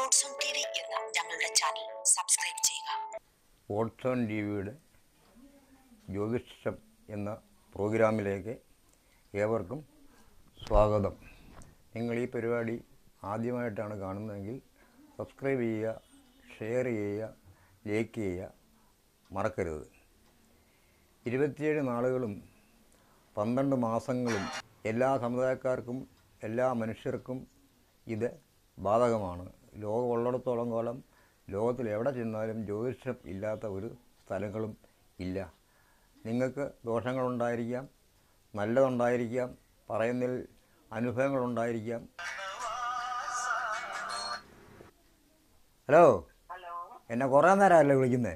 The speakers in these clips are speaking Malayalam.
ഗോഡ്സ് ഓൺ ടി വി എന്ന ഞങ്ങളുടെ ചാനൽ സബ്സ്ക്രൈബ് ചെയ്യുക വോട്ട്സോൺ ടി വിയുടെ ജ്യോതിഷം എന്ന പ്രോഗ്രാമിലേക്ക് ഏവർക്കും സ്വാഗതം നിങ്ങൾ ഈ പരിപാടി ആദ്യമായിട്ടാണ് കാണുന്നതെങ്കിൽ സബ്സ്ക്രൈബ് ചെയ്യുക ഷെയർ ചെയ്യുക ലൈക്ക് ചെയ്യുക മറക്കരുത് ഇരുപത്തിയേഴ് നാളുകളും പന്ത്രണ്ട് മാസങ്ങളും എല്ലാ സമുദായക്കാർക്കും എല്ലാ മനുഷ്യർക്കും ഇത് ബാധകമാണ് ലോകം ഉള്ളിടത്തോളം കാലം ലോകത്തിൽ എവിടെ ചെന്നാലും ജ്യോതിഷം ഇല്ലാത്ത ഒരു സ്ഥലങ്ങളും ഇല്ല നിങ്ങൾക്ക് ദോഷങ്ങളുണ്ടായിരിക്കാം നല്ലതുണ്ടായിരിക്കാം പറയുന്നതിൽ അനുഭവങ്ങളുണ്ടായിരിക്കാം ഹലോ ഹലോ എന്നെ കുറേ നേരമല്ലേ വിളിക്കുന്നത്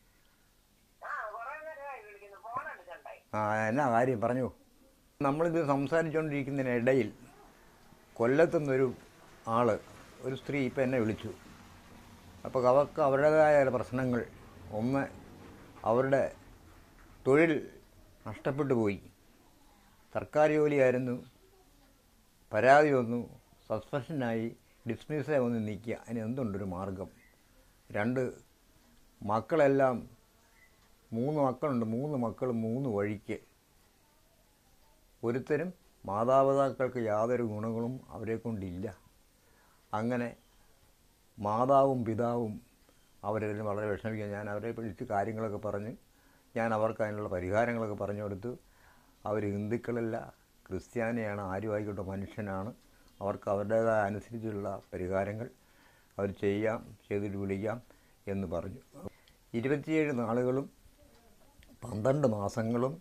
ആ കുറെ നേരമായി വിളിക്കുന്നു ഫോൺ എടുക്കണ്ടേ ആ എന്നാ കാര്യം പറഞ്ഞു നമ്മളിത് സംസാരിച്ചുകൊണ്ടിരിക്കുന്നതിനിടയിൽ കൊല്ലത്തുനിന്നൊരു ആള് ഒരു സ്ത്രീ ഇപ്പം എന്നെ വിളിച്ചു അപ്പോൾ അവർക്ക് അവരുടേതായ ചില പ്രശ്നങ്ങൾ ഒന്ന് അവരുടെ തൊഴിൽ നഷ്ടപ്പെട്ടു പോയി സർക്കാർ ജോലിയായിരുന്നു പരാതി വന്നു സസ്പെൻഷനായി ഡിസ്മിസായി വന്ന് നിൽക്കുക അതിന് എന്തുണ്ടൊരു മാർഗം രണ്ട് മക്കളെല്ലാം മൂന്ന് മക്കളുണ്ട് മൂന്ന് മക്കൾ മൂന്ന് വഴിക്ക് ഒരുത്തരും മാതാപിതാക്കൾക്ക് യാതൊരു ഗുണങ്ങളും അവരെ കൊണ്ടില്ല അങ്ങനെ മാതാവും പിതാവും അവരെല്ലാം വളരെ വിഷമിക്കുക ഞാൻ അവരെ വിളിച്ച് കാര്യങ്ങളൊക്കെ പറഞ്ഞ് ഞാൻ അവർക്ക് അതിനുള്ള പരിഹാരങ്ങളൊക്കെ പറഞ്ഞു കൊടുത്തു അവർ ഹിന്ദുക്കളല്ല ക്രിസ്ത്യാനിയാണ് ആരും ആയിക്കോട്ടെ മനുഷ്യനാണ് അവർക്ക് അവരുടേതായ അനുസരിച്ചുള്ള പരിഹാരങ്ങൾ അവർ ചെയ്യാം ചെയ്തിട്ട് വിളിക്കാം എന്ന് പറഞ്ഞു ഇരുപത്തിയേഴ് നാളുകളും പന്ത്രണ്ട് മാസങ്ങളും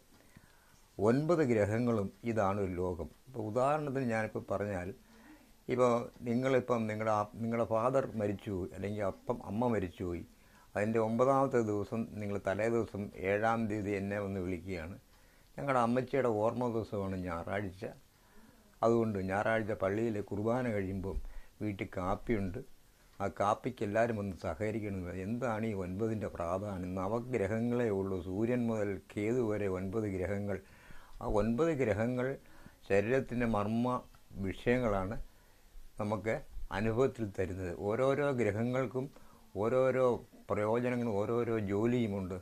ഒൻപത് ഗ്രഹങ്ങളും ഇതാണ് ഒരു ലോകം ഇപ്പോൾ ഉദാഹരണത്തിന് ഞാനിപ്പോൾ പറഞ്ഞാൽ ഇപ്പോൾ നിങ്ങളിപ്പം നിങ്ങളുടെ ആ- നിങ്ങളുടെ ഫാദർ മരിച്ചുപോയി അല്ലെങ്കിൽ അപ്പം അമ്മ മരിച്ചുപോയി അതിൻ്റെ ഒമ്പതാമത്തെ ദിവസം നിങ്ങൾ തലേ ദിവസം ഏഴാം തീയതി എന്നെ വന്ന് വിളിക്കുകയാണ് ഞങ്ങളുടെ അമ്മച്ചിയുടെ ഓർമ്മ ദിവസമാണ് ഞായറാഴ്ച അതുകൊണ്ട് ഞായറാഴ്ച പള്ളിയിലെ കുർബാന കഴിയുമ്പം വീട്ടിൽ കാപ്പിയുണ്ട് ആ കാപ്പിക്ക് എല്ലാവരും ഒന്ന് സഹകരിക്കണം എന്താണ് ഈ ഒൻപതിൻ്റെ പ്രാധാന്യം നവഗ്രഹങ്ങളേ ഉള്ളൂ സൂര്യൻ മുതൽ കേതു വരെ ഒൻപത് ഗ്രഹങ്ങൾ ആ ഒൻപത് ഗ്രഹങ്ങൾ ശരീരത്തിൻ്റെ മർമ്മ വിഷയങ്ങളാണ് നമുക്ക് അനുഭവത്തിൽ തരുന്നത് ഓരോരോ ഗ്രഹങ്ങൾക്കും ഓരോരോ പ്രയോജനങ്ങളും ഓരോരോ ജോലിയുമുണ്ട്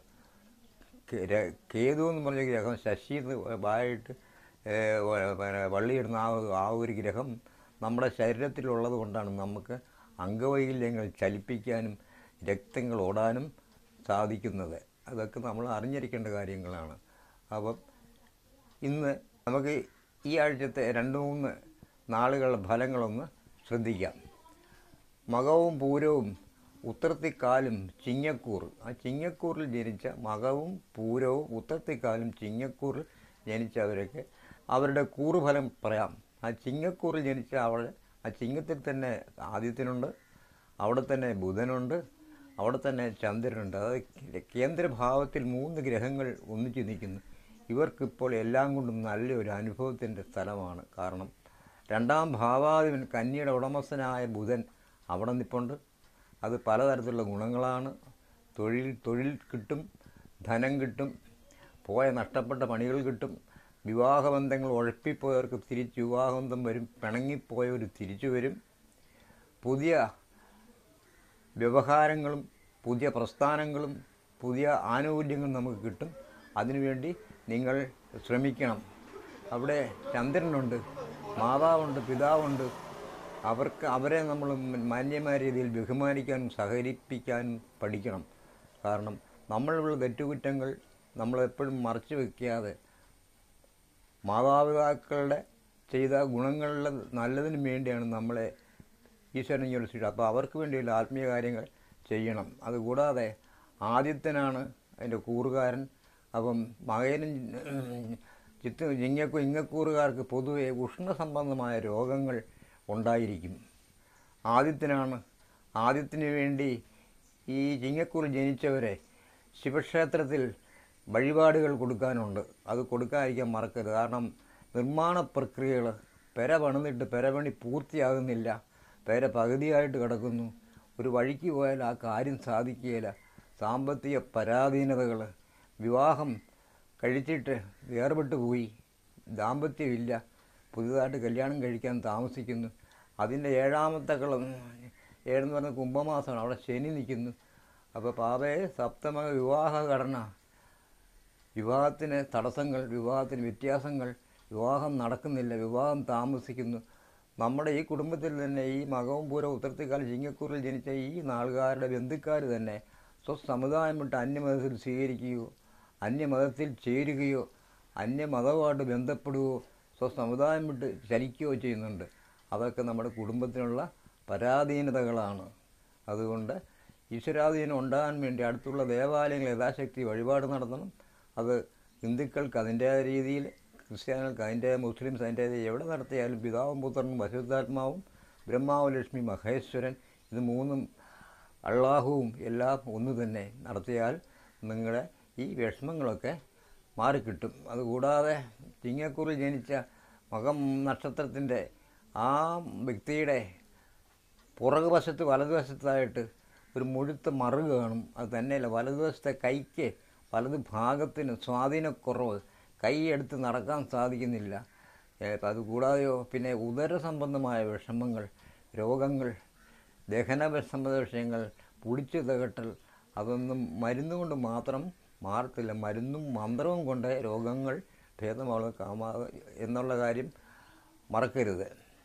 കേ- ര- കേതു എന്ന് പറഞ്ഞ ഗ്രഹം ശശി എന്ന് വായിട്ട് ഏഹ്, വ- പിന്നെ വള്ളിയിടുന്ന ആ ഒരു- ആ ഒരു ഗ്രഹം നമ്മുടെ ശരീരത്തിലുള്ളത് കൊണ്ടാണ് നമുക്ക് അംഗവൈകല്യങ്ങൾ ചലിപ്പിക്കാനും രക്തങ്ങൾ ഓടാനും സാധിക്കുന്നത് അതൊക്കെ നമ്മൾ അറിഞ്ഞിരിക്കേണ്ട കാര്യങ്ങളാണ് അപ്പം ഇന്ന് നമുക്ക് ഈ ആഴ്ചത്തെ രണ്ട് മൂന്ന് നാളുകളുടെ ഫലങ്ങളൊന്ന് ശ്രദ്ധിക്കാം മകവും പൂരവും ഉത്രത്തിക്കാലും ചിങ്ങക്കൂർ ആ ചിങ്ങക്കൂറിൽ ജനിച്ച മകവും പൂരവും ഉത്രത്തിക്കാലും ചിങ്ങക്കൂറിൽ ജനിച്ചവരൊക്കെ അവരുടെ കൂറുഫലം പറയാം ആ ചിങ്ങക്കൂറിൽ ജനിച്ച അവൾ ആ ചിങ്ങത്തിൽ തന്നെ ആദിത്യനുണ്ട് അവിടെ തന്നെ ബുധനുണ്ട് അവിടെ തന്നെ ചന്ദ്രനുണ്ട് അത് കേന്ദ്രഭാവത്തിൽ മൂന്ന് ഗ്രഹങ്ങൾ ഒന്നിച്ചു നിൽക്കുന്നു ഇവർക്കിപ്പോൾ എല്ലാം കൊണ്ടും നല്ലൊരു അനുഭവത്തിൻ്റെ സ്ഥലമാണ് കാരണം രണ്ടാം ഭാവാധിപൻ കന്യയുടെ ഉടമസ്ഥനായ ബുധൻ അവിടെ നിൽപ്പുണ്ട് അത് പലതരത്തിലുള്ള ഗുണങ്ങളാണ് തൊഴിൽ തൊഴിൽ കിട്ടും ധനം കിട്ടും പോയ നഷ്ടപ്പെട്ട പണികൾ കിട്ടും വിവാഹബന്ധങ്ങൾ ഉഴപ്പിപ്പോയവർക്ക് തിരിച്ച് വിവാഹബന്ധം വരും പിണങ്ങിപ്പോയവർ തിരിച്ചു വരും പുതിയ വ്യവഹാരങ്ങളും പുതിയ പ്രസ്ഥാനങ്ങളും പുതിയ ആനുകൂല്യങ്ങളും നമുക്ക് കിട്ടും അതിനുവേണ്ടി നിങ്ങൾ ശ്രമിക്കണം അവിടെ ചന്ദ്രനുണ്ട് മാതാവുണ്ട് പിതാവുണ്ട് അവർക്ക് അവരെ നമ്മൾ മാന്യമായ രീതിയിൽ ബഹുമാനിക്കാനും സഹകരിപ്പിക്കാനും പഠിക്കണം കാരണം നമ്മളുള്ള തെറ്റുകുറ്റങ്ങൾ നമ്മളെപ്പോഴും മറച്ചു വയ്ക്കാതെ മാതാപിതാക്കളുടെ ചെയ്ത ഗുണങ്ങളുടെ നല്ലതിന് വേണ്ടിയാണ് നമ്മളെ ഈശ്വരൻ യൂണിവേഴ്സിറ്റി അപ്പോൾ അവർക്ക് വേണ്ടിയുള്ള ആത്മീയ കാര്യങ്ങൾ ചെയ്യണം അതുകൂടാതെ ആദിത്യനാണ് അതിൻ്റെ കൂറുകാരൻ അപ്പം മകനും ചിത്ത് ഇങ്ങക്കു ഇങ്ങക്കൂറുകാർക്ക് പൊതുവെ ഉഷ്ണസംബന്ധമായ രോഗങ്ങൾ ഉണ്ടായിരിക്കും ആദിത്യനാണ് ആദിത്യന് വേണ്ടി ഈ ചിങ്ങക്കൂർ ജനിച്ചവരെ ശിവക്ഷേത്രത്തിൽ വഴിപാടുകൾ കൊടുക്കാനുണ്ട് അത് കൊടുക്കാതിരിക്കാൻ മറക്കരുത് കാരണം നിർമ്മാണ പ്രക്രിയകൾ പെര പണിതിട്ട് പെരപണി പൂർത്തിയാകുന്നില്ല പെര പകുതിയായിട്ട് കിടക്കുന്നു ഒരു വഴിക്ക് പോയാൽ ആ കാര്യം സാധിക്കുകയില്ല സാമ്പത്തിക പരാധീനതകൾ വിവാഹം കഴിച്ചിട്ട് വേർപെട്ട് പോയി ദാമ്പത്യമില്ല പുതുതായിട്ട് കല്യാണം കഴിക്കാൻ താമസിക്കുന്നു അതിൻ്റെ ഏഴാമത്തെ കളം ഏഴെന്ന് പറഞ്ഞ കുംഭമാസമാണ് അവിടെ ശനി നിൽക്കുന്നു അപ്പോൾ പാപേ സപ്തമ വിവാഹ ഘടന വിവാഹത്തിന് തടസ്സങ്ങൾ വിവാഹത്തിന് വ്യത്യാസങ്ങൾ വിവാഹം നടക്കുന്നില്ല വിവാഹം താമസിക്കുന്നു നമ്മുടെ ഈ കുടുംബത്തിൽ തന്നെ ഈ മകവും പൂര ഉത്തരത്തിക്കാൽ ചിങ്ങക്കൂറിൽ ജനിച്ച ഈ നാളുകാരുടെ ബന്ധുക്കാർ തന്നെ സ്വസമുദായം വിട്ട് അന്യമതത്തിൽ സ്വീകരിക്കുകയോ അന്യമതത്തിൽ ചേരുകയോ അന്യമതവുമായിട്ട് ബന്ധപ്പെടുകയോ സ്വസമുദായം വിട്ട് ചലിക്കുകയോ ചെയ്യുന്നുണ്ട് അതൊക്കെ നമ്മുടെ കുടുംബത്തിനുള്ള പരാധീനതകളാണ് അതുകൊണ്ട് ഈശ്വരാധീനം ഉണ്ടാകാൻ വേണ്ടി അടുത്തുള്ള ദേവാലയങ്ങൾ യഥാശക്തി വഴിപാട് നടത്തണം അത് ഹിന്ദുക്കൾക്ക് അതിൻ്റേതായ രീതിയിൽ ക്രിസ്ത്യാനികൾക്ക് അതിൻ്റെ മുസ്ലിംസ് അതിൻ്റെ എവിടെ നടത്തിയാലും പിതാവും പുത്രനും വശുദ്ധാത്മാവും ബ്രഹ്മാവ് ലക്ഷ്മി മഹേശ്വരൻ ഇത് മൂന്നും അള്ളാഹുവും എല്ലാം ഒന്ന് തന്നെ നടത്തിയാൽ നിങ്ങളുടെ ഈ വിഷമങ്ങളൊക്കെ മാറിക്കിട്ടും അതുകൂടാതെ ചിങ്ങക്കൂറിൽ ജനിച്ച മകം നക്ഷത്രത്തിൻ്റെ ആ വ്യക്തിയുടെ പുറകുവശത്ത് വലതുവശത്തായിട്ട് ഒരു മുഴുത്ത മറുക കാണും അത് തന്നെയല്ല വലതുവശത്തെ കൈക്ക് വലത് ഭാഗത്തിന് സ്വാധീനക്കുറവ് കൈ എടുത്ത് നടക്കാൻ സാധിക്കുന്നില്ല ഏ, അപ്പം അതുകൂടാതെയോ പിന്നെ ഉദര സംബന്ധമായ വിഷമങ്ങൾ രോഗങ്ങൾ ദഹന സംബന്ധ വിഷയങ്ങൾ പുളിച്ചു തകട്ടൽ അതൊന്നും മരുന്ന് കൊണ്ട് മാത്രം മാറത്തില്ല മരുന്നും മന്ത്രവും കൊണ്ട് രോഗങ്ങൾ ഭേദമാവുക കാമാ എന്നുള്ള കാര്യം മറക്കരുത്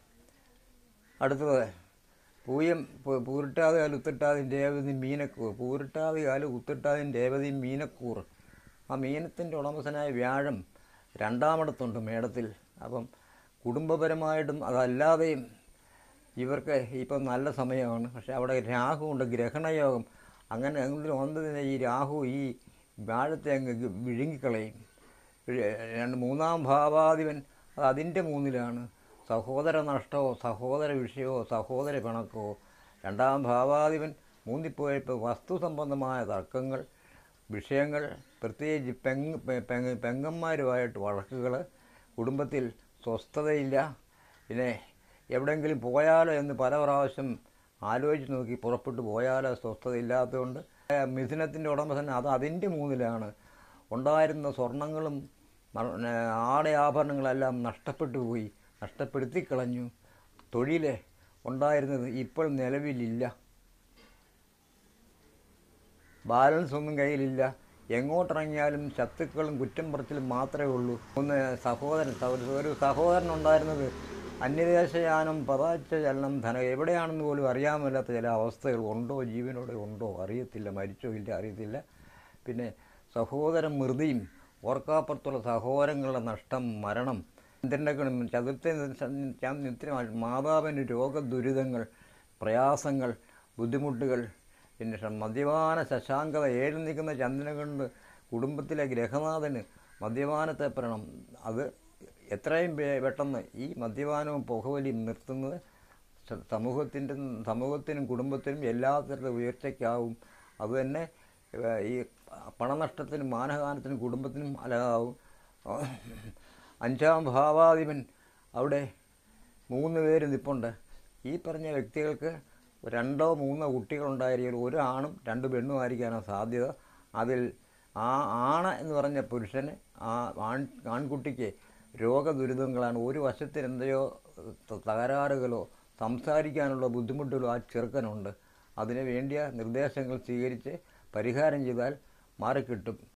അടുത്തത് പൂയം പൂ- പൂരിട്ടാതെ കാല് ഉത്തിട്ടാതിൻ രേവതി മീനക്കൂർ പൂരിട്ടാതെ കാല് ഉത്തിട്ടാതിൻ രേവതി മീനക്കൂർ ആ മീനത്തിൻ്റെ ഉടമസ്ഥനായ വ്യാഴം രണ്ടാമിടത്തുണ്ട് മേടത്തിൽ അപ്പം കുടുംബപരമായിട്ടും അതല്ലാതെയും ഇവർക്ക് ഇപ്പം നല്ല സമയമാണ് പക്ഷേ അവിടെ രാഹു ഉണ്ട് ഗ്രഹണയോഗം അങ്ങനെ അങ്ങനെ വന്നതിന് ഈ രാഹു ഈ വ്യാഴത്തെ അങ്ങ് ഗ- വിഴുങ്ങിക്കളയും വിഴ- രണ്ട് മൂന്നാം ഭാവാധിപൻ അത് അതിൻ്റെ മൂന്നിലാണ് സഹോദര നഷ്ടമോ സഹോദര വിഷയമോ സഹോദര പിണക്കമോ രണ്ടാം ഭാവാധിപൻ മൂന്നിപ്പോയപ്പോൾ വസ്തു സംബന്ധമായ തർക്കങ്ങൾ വിഷയങ്ങൾ പ്രത്യേകിച്ച് പെങ് പെ- പെങ് പെങ്ങന്മാരുമായിട്ട് വഴക്കുകൾ കുടുംബത്തിൽ സ്വസ്ഥതയില്ല പിന്നെ എവിടെയെങ്കിലും പോയാലോ എന്ന് പല പ്രാവശ്യം ആലോചിച്ച് നോക്കി പുറപ്പെട്ടു പോയാലോ സ്വസ്ഥതയില്ലാത്തതുകൊണ്ട് മിഥുനത്തിൻ്റെ ഉടമസ്ഥൻ അത് അതിൻ്റെ മൂന്നിലാണ് ഉണ്ടായിരുന്ന സ്വർണങ്ങളും മ- ന- ആടയാഭരണങ്ങളെല്ലാം നഷ്ടപ്പെട്ടു പോയി നഷ്ടപ്പെടുത്തി കളഞ്ഞു തൊഴിൽ ഉണ്ടായിരുന്നത് ഇപ്പോൾ നിലവിലില്ല ബാലൻസ് ഒന്നും കയ്യിലില്ല എങ്ങോട്ടിറങ്ങിയാലും ശത്രുക്കളും കുറ്റം പറച്ചിലും മാത്രമേ ഉള്ളൂ ഒന്ന് സഹോദരൻ ഒരു- ഒരു സഹോദരൻ ഉണ്ടായിരുന്നത് അന്യദേശയാനം പതാച്ച ചലനം ധന എവിടെയാണെന്ന് പോലും അറിയാൻ മേലാത്ത ചില അവസ്ഥകൾ ഉണ്ടോ ജീവനോടെ ഉണ്ടോ അറിയത്തില്ല മരിച്ചോ ഇല്ല അറിയത്തില്ല പിന്നെ സഹോദരൻ മൃതിയും ഓർക്കാപ്പുറത്തുള്ള സഹോദരങ്ങളുടെ നഷ്ടം മരണം ചന്ദ്രനും ചതുർത്ഥ നിത്യമായി മാതാവിന് രോഗദുരിതങ്ങൾ പ്രയാസങ്ങൾ ബുദ്ധിമുട്ടുകൾ പിന്നെ ഷ- മദ്യപാന ശശാങ്കത ഏഴ് നിൽക്കുന്ന ചന്ദ്രനെ കൊണ്ട് കുടുംബത്തിലെ ഗ്രഹനാഥന് മദ്യപാനത്തെ പറയണം അത് എത്രയും പേ- പെട്ടെന്ന് ഈ മദ്യപാനവും പുകവലിയും നിർത്തുന്നത് സ- സമൂഹത്തിൻ്റെ സമൂഹത്തിനും കുടുംബത്തിനും എല്ലാ തരത്തിലുള്ള ഉയർച്ചയ്ക്കാവും അതുതന്നെ ഏഹ്, ഈ പണനഷ്ടത്തിനും മാനഹാനത്തിനും കുടുംബത്തിനും അലകാവും അഞ്ചാം ഭാവാധിപൻ അവിടെ മൂന്ന് പേര് നിൽപ്പുണ്ട് ഈ പറഞ്ഞ വ്യക്തികൾക്ക് രണ്ടോ മൂന്നോ കുട്ടികളുണ്ടായിരിക്കും ഒരു ആണും രണ്ട് പെണ്ണും ആയിരിക്കാനാണ് സാധ്യത അതിൽ ആ ആണ എന്ന് പറഞ്ഞ പുരുഷന് ആ ആൺ ആൺകുട്ടിക്ക് രോഗദുരിതങ്ങളാണ് ഒരു വശത്തിന് എന്തെയോ ത- തകരാറുകളോ സംസാരിക്കാനുള്ള ബുദ്ധിമുട്ടുകളോ ആ ചെറുക്കനുണ്ട് അതിന് വേണ്ടിയ നിർദ്ദേശങ്ങൾ സ്വീകരിച്ച് പരിഹാരം ചെയ്താൽ മാറിക്കിട്ടും